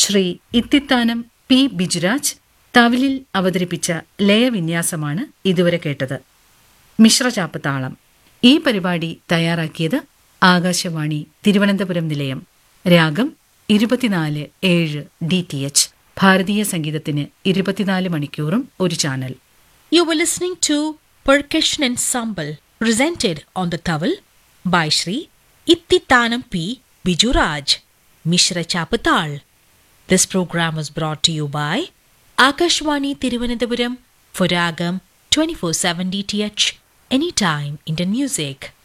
Shri Ithithanam P Bijuraj തവിലിൽ അവതരിപ്പിച്ച ലയവിന്യാസമാണ് ഇതുവരെ കേട്ടത് മിശ്രചാപ്പ് താളം ഈ പരിപാടി തയ്യാറാക്കിയത് ആകാശവാണി തിരുവനന്തപുരം നിലയം രാഗം ഇരുപത്തിനാല് ഏഴ് ഡി ടി എച്ച് ഭാരതീയ സംഗീതത്തിന് ഇരുപത്തിനാല് മണിക്കൂറും ഒരു channel You were listening to Percussion Ensemble presented on the towel by Shri Ittitanam P. Bijuraj, Mishra Chapatal. This program was brought to you by Akashwani Tiruvananthapuram for Ragam 24/7 DTH Anytime Indian Music.